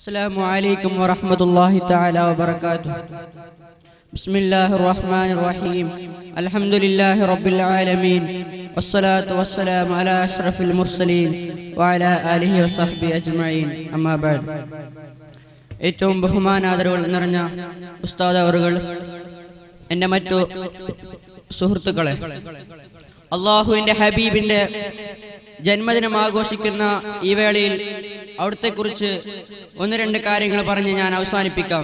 السلام عليكم ورحمة الله تعالى وبركاته بسم الله الرحمن الرحيم الحمد لله رب العالمين والصلاة والسلام على أشرف المرسلين وعلى آله وصحبه أجمعين أما بعد ഏറ്റവും ബഹുമാനാദരവുകൾ നിറഞ്ഞ ഉസ്താദ് അവറുകൾ എൻ്റെ മറ്റു സുഹൃത്തുക്കളെ അള്ളാഹുവിൻ്റെ ഹബീബിൻ്റെ ജന്മദിനം ആഘോഷിക്കുന്ന ഈ വേളയിൽ അവിടുത്തെ കുറിച്ച് ഒന്ന് രണ്ട് കാര്യങ്ങൾ പറഞ്ഞ് ഞാൻ അവസാനിപ്പിക്കാം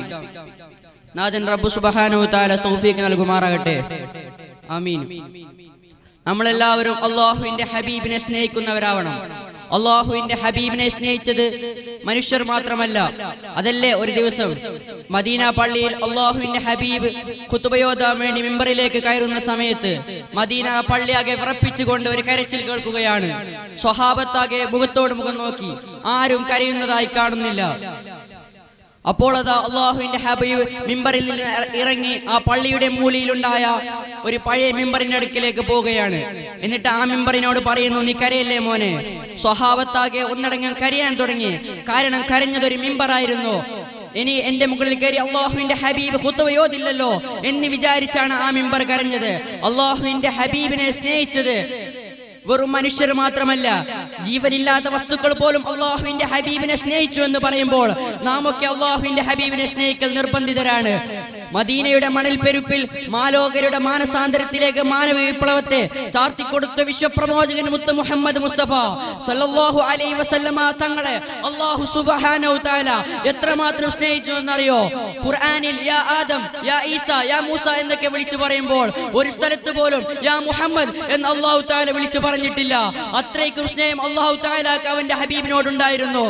നാഥൻ റബ്ബു സുബഹാനു താല തൗഫീഖ് നൽകുമാറാകട്ടെ ആമീൻ നമ്മളെല്ലാവരും അള്ളാഹുവിന്റെ ഹബീബിനെ സ്നേഹിക്കുന്നവരാവണം അള്ളാഹുവിന്റെ ഹബീബിനെ സ്നേഹിച്ചത് മനുഷ്യർ മാത്രമല്ല അതല്ലേ ഒരു ദിവസം മദീന പള്ളിയിൽ അള്ളാഹുവിന്റെ ഹബീബ് കുത്തുബയോദാൻ വേണ്ടി മെമ്പറിലേക്ക് കയറുന്ന സമയത്ത് മദീന പള്ളിയാകെ വിറപ്പിച്ചുകൊണ്ട് ഒരു കരച്ചിൽ കേൾക്കുകയാണ് സ്വഹാബത്താകെ മുഖത്തോട് മുഖം നോക്കി ആരും കരയുന്നതായി കാണുന്നില്ല അപ്പോൾ അതാ അള്ളാഹുവിന്റെ ഹബീബ് മിമ്പറിൽ നിന്ന് ഇറങ്ങി ആ പള്ളിയുടെ മൂലയിലുണ്ടായ ഒരു പഴയ മിമ്പറിന്റെ അടുക്കിലേക്ക് പോവുകയാണ് എന്നിട്ട് ആ മിമ്പറിനോട് പറയുന്നു നീ കരയല്ലേ മോനെ സ്വഭാവത്താകെ ഒന്നടങ്കം കരയാൻ തുടങ്ങി കാരണം കരഞ്ഞതൊരു മിമ്പറായിരുന്നു ഇനി എന്റെ മുകളിൽ കയറി അള്ളാഹുവിന്റെ ഹബീബ് ഹുത്തവയോതില്ലല്ലോ എന്ന് വിചാരിച്ചാണ് ആ മിമ്പർ കരഞ്ഞത് അള്ളാഹുവിന്റെ ഹബീബിനെ സ്നേഹിച്ചത് വെറും മനുഷ്യർ മാത്രമല്ല ജീവനില്ലാത്ത വസ്തുക്കൾ പോലും അള്ളാഹുവിന്റെ ഹബീബിനെ സ്നേഹിച്ചു എന്ന് പറയുമ്പോൾ നാം ഒക്കെ അള്ളാഹുവിന്റെ ഹബീബിനെ സ്നേഹിക്കൽ നിർബന്ധിതരാണ് മദീനയുടെ മണൽ പെരുപ്പിൽ മാലോകരുടെ മാനസാന്തരത്തിലേക്ക് മാനവ വിപ്ലവത്തെ ചാർത്തിക്കൊടുത്ത വിശ്വപ്രമോചകൻ മുത്ത മുഹമ്മദ് മുസ്തഫ സല്ലല്ലാഹു അലൈഹി വസല്ലമ തങ്ങളെ അള്ളാഹു സുബ്ഹാനഹു തആല എത്രമാത്രം സ്നേഹിച്ചു എന്നറിയോ ഖുർആനിൽ യാ ആദം യാ ഈസ യാ മൂസ എന്നൊക്കെ വിളിച്ചു പറയുമ്പോൾ ഒരു സ്ഥലത്ത് പോലും യാ മുഹമ്മദ് എന്ന് അള്ളാഹു താല വിളിച്ചു പറഞ്ഞിട്ടില്ല അത്രയ്ക്കും സ്നേഹം അള്ളാഹു താലാക്ക് അവന്റെ ഹബീബിനോടുണ്ടായിരുന്നു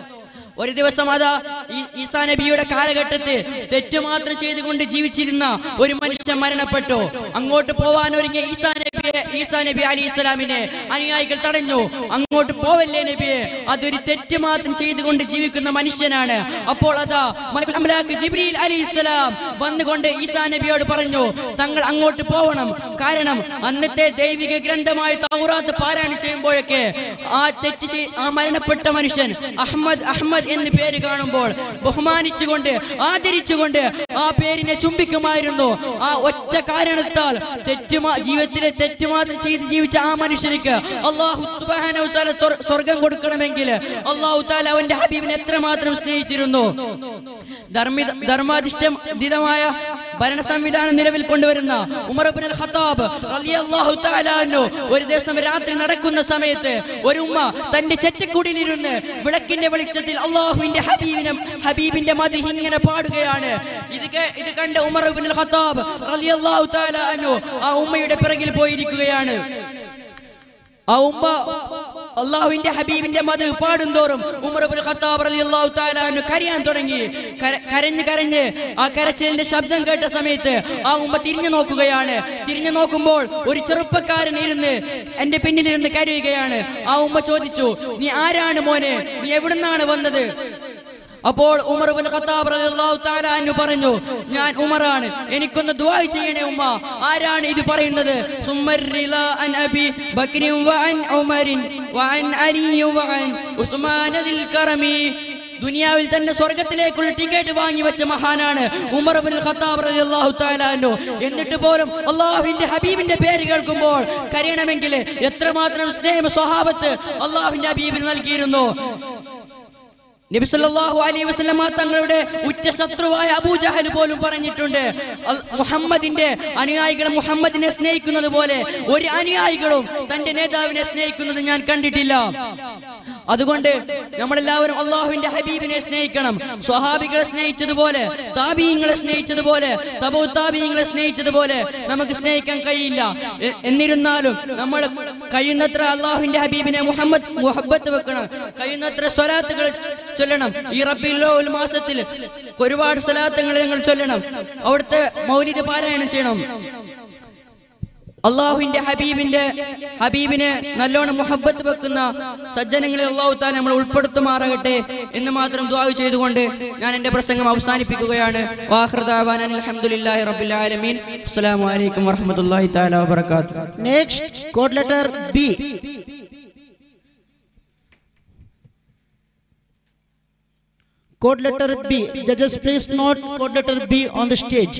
ഒരു ദിവസം അതാ ഈ- ഈസാ നബിയുടെ കാലഘട്ടത്തിൽ തെറ്റ് മാത്രം ചെയ്തുകൊണ്ട് ജീവിച്ചിരുന്ന ഒരു മനുഷ്യൻ മരണപ്പെട്ടു അങ്ങോട്ട് പോവാൻ ഒരുങ്ങിയ ഈസാ നബിയെ ഈസാ നബി അലി ഇസ്ലാമിനെ അനുയായികൾ തടഞ്ഞു അങ്ങോട്ട് പോവല്ലേ നബിയെ അതൊരു തെറ്റ് മാത്രം ചെയ്തുകൊണ്ട് ജീവിക്കുന്ന മനുഷ്യനാണ് അപ്പോൾ അതാ മലക്കുൽ അംലാക്ക് ജിബ്രീൽ അലി ഇസ്ലാം വന്നുകൊണ്ട് ഈസാ നബിയോട് പറഞ്ഞു തങ്ങൾ അങ്ങോട്ട് പോവണം കാരണം അന്നത്തെ ദൈവിക ഗ്രന്ഥമായ തൗറാത്ത് പാരായണം ചെയ്യുമ്പോഴൊക്കെ ആ തെറ്റ് ചെയ്- ആ മരണപ്പെട്ട മനുഷ്യൻ അഹമ്മദ് അഹമ്മദ് എന്ന് പേര് കാണുമ്പോൾ ബഹുമാനിച്ചുകൊണ്ട് ആദരിച്ചുകൊണ്ട് ആ പേരിനെ ചുംബിക്കുമായിരുന്നു ആ ഒറ്റ കാരണത്താൽ തെറ്റ് മാ- ജീവിതത്തിലെ തെറ്റ് മാത്രം ചെയ്ത് ജീവിച്ച ആ മനുഷ്യനിക്ക് അള്ളാഹു സുബ്ഹാനഹു തആല തൊർ- സ്വർഗം കൊടുക്കണമെങ്കിൽ അള്ളാഹു താല അവന്റെ ഹബീബിനെ എത്രമാത്രം സ്നേഹിച്ചിരുന്നു ധർമ്മിത ധർമാധിഷ്ഠിതമായ ഭരണ സംവിധാനം നിലവിൽ കൊണ്ടുവരുന്ന ഉമർ ഇബ്നുൽ ഖത്താബ് റളിയല്ലാഹു തആല അൻഹു ഒരു ദിവസം രാത്രി നടക്കുന്ന സമയത്ത് ഒരു ഉമ്മ തന്റെ ചെറ്റക്കുടിയിലിരുന്ന് വിളക്കിന്റെ വെളിച്ചത്തിൽ അള്ളാഹുവിന്റെ ഹബീബിനെ ഹബീബിന്റെ മതി ഇങ്ങനെ പാടുകയാണ് ഇത് കേ- ഇത് കണ്ട ഉമർ ഇബ്നുൽ ഖത്താബ് റളിയല്ലാഹു തആല അൻഹു ആ ഉമ്മയുടെ പിറകിൽ പോയിരിക്കുകയാണ് ആ ഉമ്മ അള്ളാഹുവിന്റെ ഹബീബിന്റെ മത് പാടുന്തോറും ഉമർ ഇബ്നുൽ ഖത്താബ് റളിയല്ലാഹു തആല അൻഹു കരയാൻ തുടങ്ങി കര- കരഞ്ഞ് കരഞ്ഞ് ആ കരച്ചിലിന്റെ ശബ്ദം കേട്ട സമയത്ത് ആ ഉമ്മ തിരിഞ്ഞു നോക്കുകയാണ് തിരിഞ്ഞു നോക്കുമ്പോൾ ഒരു ചെറുപ്പക്കാരൻ ഇരുന്ന് എന്റെ പിന്നിലിരുന്ന് കരയുകയാണ് ആ ഉമ്മ ചോദിച്ചു നീ ആരാണ് മോനെ നീ എവിടുന്നാണ് വന്നത് അപ്പോൾ ഉമർ ഇബ്നുൽ ഖത്താബ് റളിയല്ലാഹു തആല അൻഹു പറഞ്ഞു ഞാൻ ഉമറാണ് എനിക്കൊന്ന് ദുആ ചെയ്യണേ ഉമ്മ ആരാണ് ഇത് പറയുന്നത് സുമ്മർ റിളാ അൻ അബി ബക്രിൻ വഅൻ ഉമരിൻ വഅൻ അലി വഅൻ ഉസ്മാൻ ദിൽ കറമി ദുനിയാവിൽ തന്നെ സ്വർഗത്തിലേക്കുള്ള ടിക്കറ്റ് വാങ്ങി വെച്ച മഹാനാണ് ഉമർ ഇബ്നുൽ ഖത്താബ് റളിയല്ലാഹു തആല അൻഹു എന്നിട്ട് പോലും അള്ളാഹുവിന്റെ ഹബീബിന്റെ പേര് കേൾക്കുമ്പോൾ കരയണമെങ്കിൽ എത്രമാത്രം സ്നേഹം സ്വഹാബത്ത് അള്ളാഹുവിന്റെ ഹബീബിന് നൽകിയിരുന്നു നബി സല്ലല്ലാഹു അലൈഹി വസല്ലമ തങ്ങളുടെ ഉറ്റ ശത്രുവായ അബൂജഹൽ പോലും പറഞ്ഞിട്ടുണ്ട് അൽ- മുഹമ്മദിന്റെ അനുയായികൾ മുഹമ്മദിനെ സ്നേഹിക്കുന്നത് പോലെ ഒരു അനുയായികളും തന്റെ നേതാവിനെ സ്നേഹിക്കുന്നത് ഞാൻ കണ്ടിട്ടില്ല അതുകൊണ്ട് നമ്മളെല്ലാവരും അള്ളാഹുവിന്റെ ഹബീബിനെ സ്നേഹിക്കണം സ്വഹാബികളെ സ്നേഹിച്ചതുപോലെ താബീങ്ങളെ സ്നേഹിച്ചതുപോലെ തബോ താബീങ്ങളെ സ്നേഹിച്ചതുപോലെ നമുക്ക് സ്നേഹിക്കാൻ കഴിയില്ല എ- എന്നിരുന്നാലും നമ്മൾ കഴിയുന്നത്ര അള്ളാഹുവിന്റെ ഹബീബിനെ മുഹമ്മദ് മുഹബത്ത് വെക്കണം കഴിയുന്നത്ര സ്വലാത്തുകൾ ചൊല്ലണം ഈ റബ്ബിൽ മാസത്തിൽ ഒരുപാട് സ്വലാത്തുകൾ നിങ്ങൾ ചൊല്ലണം അവിടുത്തെ മൗലിദ് പാരായണം ചെയ്യണം അള്ളാഹുവിന്റെ ഹബീബിന്റെ ഹബീബിനെ നല്ലോണം മുഹബത്ത് വെക്കുന്ന സജ്ജനങ്ങളിൽ അള്ളാഹു താൻ നമ്മൾ ഉൾപ്പെടുത്തുമാറാകട്ടെ എന്ന് മാത്രം ദുആ ചെയ്തുകൊണ്ട് ഞാൻ എന്റെ പ്രസംഗം അവസാനിപ്പിക്കുകയാണ് വാഹൃദാവാൻ അൽഹംദുലില്ലാഹി റബ്ബിൽ ആലമീൻ അസ്സലാമു അലൈക്കും വറഹ്മത്തുള്ളാഹി തആല വബറകാതുഹു Next, code letter B. Code letter B. Judges, please note code letter B on the stage.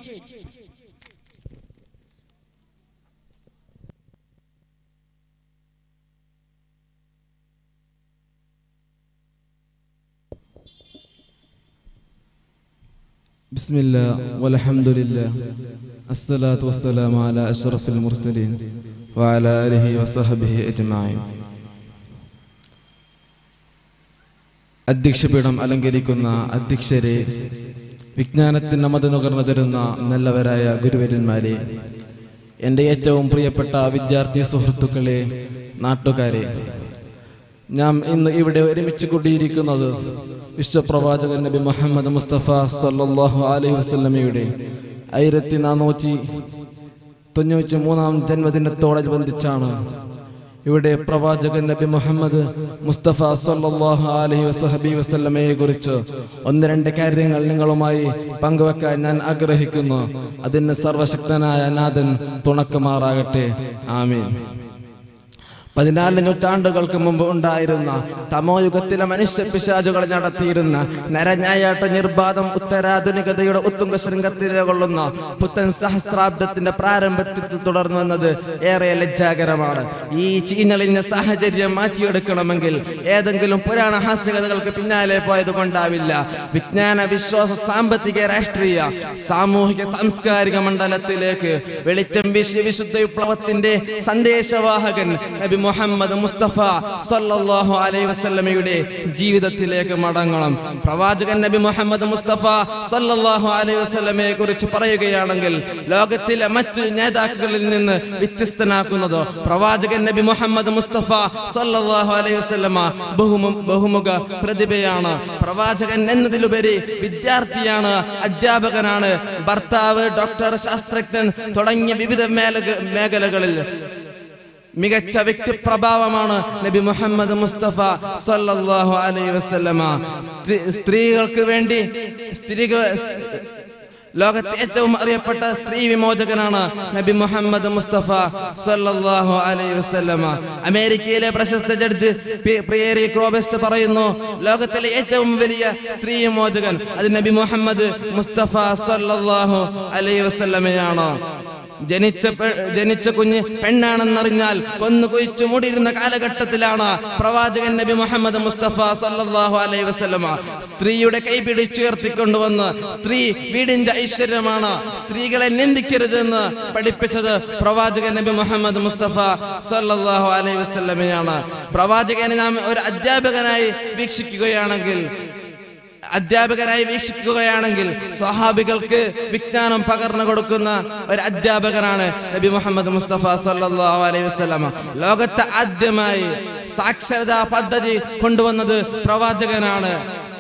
بسم الله والحمد لله الصلاة والسلام على أشرف المرسلين وعلى آله وصحبه أجمعين അധ്യക്ഷപീഠം അലങ്കരിക്കുന്ന അധ്യക്ഷരെ വിജ്ഞാനത്തിന് മത നുകർന്നു തരുന്ന നല്ലവരായ ഗുരുവര്യന്മാരെ എൻ്റെ ഏറ്റവും പ്രിയപ്പെട്ട വിദ്യാർത്ഥി സുഹൃത്തുക്കളെ നാട്ടുകാരെ നാം ഇന്ന് ഇവിടെ ഒരുമിച്ച് കൂടിയിരിക്കുന്നത് വിശ്വപ്രവാചകൻ നബി മുഹമ്മദ് മുസ്തഫ സല്ലല്ലാഹു അലൈഹി വസല്ലമയുടെ ആയിരത്തി നാനൂറ്റി തൊണ്ണൂറ്റി മൂന്നാം ജന്മദിനത്തോടനുബന്ധിച്ചാണ് ഇവിടെ പ്രവാചകൻ നബി മുഹമ്മദ് മുസ്തഫ സല്ലല്ലാഹു അലൈഹി വസഹബി വസല്ലമയെ കുറിച്ച് ഒന്ന് രണ്ട് കാര്യങ്ങൾ നിങ്ങളുമായി പങ്കുവെക്കാൻ ഞാൻ ആഗ്രഹിക്കുന്നു അതിന് സർവശക്തനായ നാഥൻ തുണക്കുമാറാകട്ടെ ആമീൻ പതിനാല് നൂറ്റാണ്ടുകൾക്ക് മുമ്പ് ഉണ്ടായിരുന്ന തമോയുഗത്തിലെ മനുഷ്യ പിശാചുകൾ നടത്തിയിരുന്ന നരഞ്ഞായാട്ട നിർബാധം ഉത്തരാധുനികതയുടെ ഉത്തുംഗ ശൃംഗത്തിലെ കൊള്ളുന്ന പുത്തൻ സഹസ്രാബ്ദത്തിന്റെ പ്രാരംഭത്തിൽ തുടർന്നു വന്നത് ഏറെ ലജ്ജാകരമാണ് ഈ ചീഞ്ഞളിഞ്ഞ സാഹചര്യം മാറ്റിയെടുക്കണമെങ്കിൽ ഏതെങ്കിലും പുരാണ ഹാസ്യകഥകൾക്ക് പിന്നാലെ പോയത് കൊണ്ടാവില്ല വിജ്ഞാന വിശ്വാസ സാമ്പത്തിക രാഷ്ട്രീയ സാമൂഹിക സാംസ്കാരിക മണ്ഡലത്തിലേക്ക് വെളിച്ചം വീശി വിശുദ്ധ വിപ്ലവത്തിന്റെ സന്ദേശവാഹകൻ നബി മുഹമ്മദ് മുസ്തഫ സല്ലല്ലാഹു അലൈഹി വസല്ലമയുടെ ജീവിതത്തിലേക്ക് മടങ്ങണം പ്രവാചകൻ നബി മുഹമ്മദ് മുസ്തഫ സല്ലല്ലാഹു അലൈഹി വസല്ലമയെ കുറിച്ച് പറയുകയാണെങ്കിൽ ലോകത്തിലെ മറ്റു നേതാക്കളിൽ നിന്ന് വ്യത്യസ്തനാക്കുന്നത് പ്രവാചകൻ നബി മുഹമ്മദ് മുസ്തഫ സല്ലല്ലാഹു അലൈഹി വസല്ലമ ബഹുമു ബഹുമുഖ പ്രതിഭയാണ് പ്രവാചകൻ എന്നതിലുപരി വിദ്യാർത്ഥിയാണ് അധ്യാപകനാണ് ഭർത്താവ് ഡോക്ടർ ശാസ്ത്രജ്ഞൻ തുടങ്ങിയ വിവിധ മേലക മേഖലകളിൽ മികച്ച വ്യക്തിപ്രഭാവമാണ് നബി മുഹമ്മദ് മുസ്തഫ സല്ലല്ലാഹു അലൈഹി വസല്ലമ സ്ത്രീ- സ്ത്രീകൾക്ക് വേണ്ടി സ്ത്രീകൾ ലോകത്തെ ഏറ്റവും അറിയപ്പെട്ട സ്ത്രീ വിമോചകനാണ് നബി മുഹമ്മദ് മുസ്തഫ സല്ലല്ലാഹു അലൈഹി വസല്ലമ അമേരിക്കയിലെ പ്രശസ്ത ജഡ്ജ് പി- പ്രിയേരി ക്രോബെസ്റ്റ് പറയുന്നു ലോകത്തിലെ ഏറ്റവും വലിയ സ്ത്രീ വിമോചകൻ അത് നബി മുഹമ്മദ് മുസ്തഫ സല്ലല്ലാഹു അലൈഹി വസല്ലമയാണ് ജനിച്ച പെ- ജനിച്ച കുഞ്ഞ് പെണ്ണാണെന്നറിഞ്ഞാൽ കൊന്നു കുഴിച്ചു മൂടിയിരുന്ന കാലഘട്ടത്തിലാണ് പ്രവാചകൻ നബി മുഹമ്മദ് മുസ്തഫ സല്ലല്ലാഹു അലൈഹി വസല്ലമ സ്ത്രീയുടെ കൈ പിടിച്ചുയർത്തിക്കൊണ്ടുവന്ന് സ്ത്രീ വീടിന്റെ ഐശ്വര്യമാണ് സ്ത്രീകളെ നിന്ദിക്കരുതെന്ന് പഠിപ്പിച്ചത് പ്രവാചകൻ നബി മുഹമ്മദ് മുസ്തഫ സല്ലല്ലാഹു അലൈഹി വസല്ലമയാണ് പ്രവാചകനെ നാം ഒരു അധ്യാപകനായി വീക്ഷിക്കുകയാണെങ്കിൽ അധ്യാപകനായി വീക്ഷിക്കുകയാണെങ്കിൽ സ്വഹാബികൾക്ക് വിജ്ഞാനം പകർന്നു കൊടുക്കുന്ന ഒരു അധ്യാപകനാണ് നബി മുഹമ്മദ് മുസ്തഫ സല്ലല്ലാഹു അലൈഹി വസല്ലമ ലോകത്തെ ആദ്യമായി സാക്ഷരതാ പദ്ധതി കൊണ്ടുവന്നത് പ്രവാചകനാണ്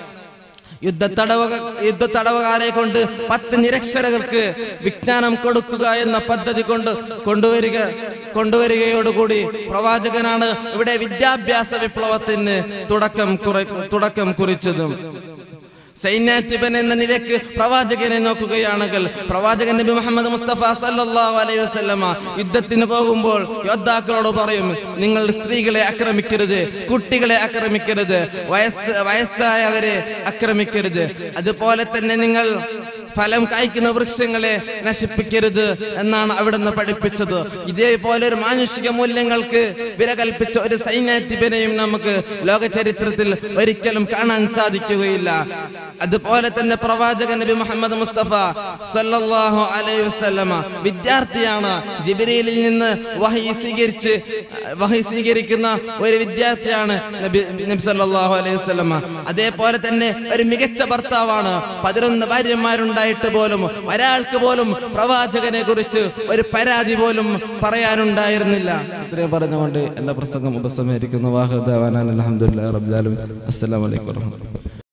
യുദ്ധ തടവക യുദ്ധ തടവുകാരെ കൊണ്ട് പത്ത് നിരക്ഷരകർക്ക് വിജ്ഞാനം കൊടുക്കുക എന്ന പദ്ധതി കൊണ്ട് കൊണ്ടുവരിക കൊണ്ടുവരികയോടുകൂടി പ്രവാചകനാണ് ഇവിടെ വിദ്യാഭ്യാസ വിപ്ലവത്തിന് തുടക്കം കുറി തുടക്കം കുറിച്ചതും സൈന്യാധിപൻ എന്ന നിലയ്ക്ക് പ്രവാചകനെ നോക്കുകയാണെങ്കിൽ പ്രവാചകൻ നബി മുഹമ്മദ് മുസ്തഫ സല്ലല്ലാഹു അലൈഹി വസല്ലമ യുദ്ധത്തിന് പോകുമ്പോൾ യോദ്ധാക്കളോട് പറയും നിങ്ങൾ സ്ത്രീകളെ ആക്രമിക്കരുത് കുട്ടികളെ ആക്രമിക്കരുത് വയസ്സ് വയസ്സായവരെ ആക്രമിക്കരുത് അതുപോലെ തന്നെ നിങ്ങൾ ഫലം കായ്ക്കുന്ന വൃക്ഷങ്ങളെ നശിപ്പിക്കരുത് എന്നാണ് അവിടുന്ന് പഠിപ്പിച്ചത് ഇതേപോലെ ഒരു മാനുഷിക മൂല്യങ്ങൾക്ക് വില കൽപ്പിച്ച ഒരു സൈന്യാധിപനെയും നമുക്ക് ലോക ചരിത്രത്തിൽ ഒരിക്കലും കാണാൻ സാധിക്കുകയില്ല അതുപോലെ തന്നെ പ്രവാചകൻ നബി മുഹമ്മദ് മുസ്തഫ സല്ലല്ലാഹു അലൈഹി വസല്ലമ വിദ്യാർത്ഥിയാണ് ജിബ്രീലിൽ നിന്ന് വഹി സ്വീകരിച്ച് വഹി സ്വീകരിക്കുന്ന ഒരു വിദ്യാർത്ഥിയാണ് നബി നബി സല്ലല്ലാഹു അലൈഹി വസല്ലമ അതേപോലെ തന്നെ ഒരു മികച്ച ഭർത്താവാണ് പതിനൊന്ന് ഭാര്യമാരുണ്ടായിട്ട് പോലും ഒരാൾക്ക് പോലും പ്രവാചകനെ കുറിച്ച് ഒരു പരാതി പോലും പറയാനുണ്ടായിരുന്നില്ല ഇത്രയും പറഞ്ഞുകൊണ്ട് എന്റെ പ്രസംഗം ഉപസംഹരിക്കുന്നു വാഹുദാൻ അലഹമുല്ലാ റബ്ലാലും അസ്സലാമലൈക്കും വറഹ്മത്തുള്ളാഹി